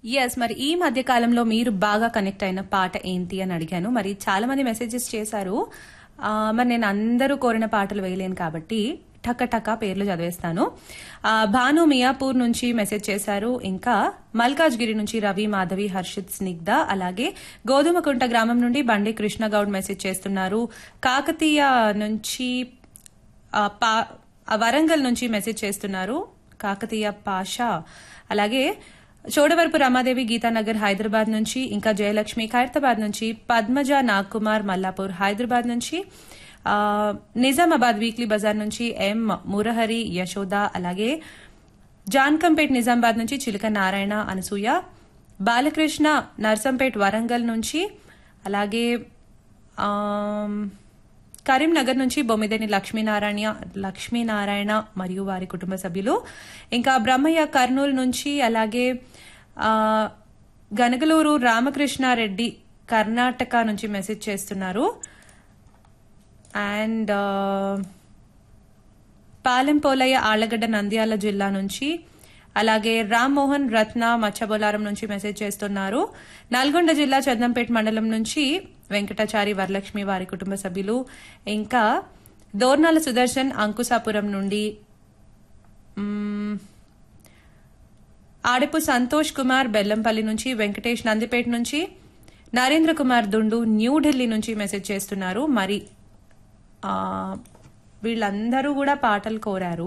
yes మరి ఈ మధ్య కాలంలో మీరు బాగా కనెక్ట్ అయిన పాట ఏంటి అని అడిగాను మరి చాలా మంది మెసేజెస్ చేశారు ఆ, మరి నేను అందరూ కోరిన పాటలు వేయలేను కాబట్టి టక్క టక్క పేర్లు చదివేస్తాను ఆ, భాను మియాపూర్ నుంచి మెసేజ్ చేశారు ఇంకా మల్కాజ్గిరి నుంచి రవి మాధవి హర్షిత్ స్నిగ్ధ అలాగే గోధుమకుంట గ్రామం నుండి బండి కృష్ణగౌడ్ మెసేజ్ చేస్తున్నారు కాకతీయ నుంచి ఆ, పా- ఆ వరంగల్ నుంచి మెసేజ్ చేస్తున్నారు కాకతీయ పాషా అలాగే చోడవరపు రమాదేవి గీతానగర్ హైదరాబాద్ నుంచి ఇంకా జయలక్ష్మి ఖైరతాబాద్ నుంచి పద్మజ నాగ్కుమార్ మల్లాపూర్ హైదరాబాద్ నుంచి ఆ, నిజామాబాద్ వీక్లీ బజార్ నుంచి ఎం మురహరి యశోద అలాగే జాన్కంపేట్ నిజామాబాద్ నుంచి చిలక నారాయణ అనసూయ బాలకృష్ణ నర్సంపేట్ వరంగల్ నుంచి అలాగే ఆమ్, కరీంనగర్ నుంచి బొమ్మిదేని లక్ష్మీనారాయణ లక్ష్మీనారాయణ మరియు వారి కుటుంబ సభ్యులు ఇంకా బ్రహ్మయ్య కర్నూలు నుంచి అలాగే ఆ, గనగలూరు రామకృష్ణారెడ్డి కర్ణాటక నుంచి మెసేజ్ చేస్తున్నారు అండ్ పాలెంపోలయ్య ఆళ్లగడ్డ నంద్యాల జిల్లా నుంచి అలాగే రామ్మోహన్ రత్న మచ్చబొలారం నుంచి మెసేజ్ చేస్తున్నారు నల్గొండ జిల్లా చందంపేట మండలం నుంచి వెంకటాచారి వరలక్ష్మి వారి కుటుంబ సభ్యులు ఇంకా దోర్నాల సుదర్శన్ అంకుశాపురం నుండి మ్మ్, ఆడిపు సంతోష్ కుమార్ బెల్లంపల్లి నుంచి వెంకటేష్ నందిపేట నుంచి నరేంద్ర కుమార్ దుండు న్యూఢిల్లీ నుంచి మెసేజ్ చేస్తున్నారు మరి ఆ, వీళ్ళందరూ కూడా పాటలు కోరారు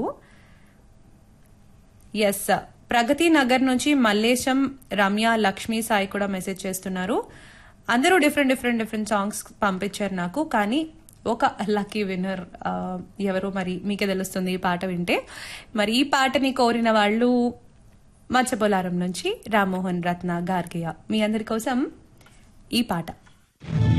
ఎస్ ప్రగతి నగర్ నుంచి మల్లేశం రమ్య లక్ష్మీ సాయి కూడా మెసేజ్ చేస్తున్నారు అందరూ డిఫరెంట్ డిఫరెంట్ డిఫరెంట్ సాంగ్స్ పంపించారు నాకు కానీ ఒక లక్కీ విన్నర్ ఎవరో మరి మీకే తెలుస్తుంది ఈ పాట వింటే మరి ఈ పాటని కోరిన వాళ్ళు మత్స్యపోలారం నుంచి రామ్మోహన్ రత్న గార్గియ మీ అందరి కోసం ఈ పాట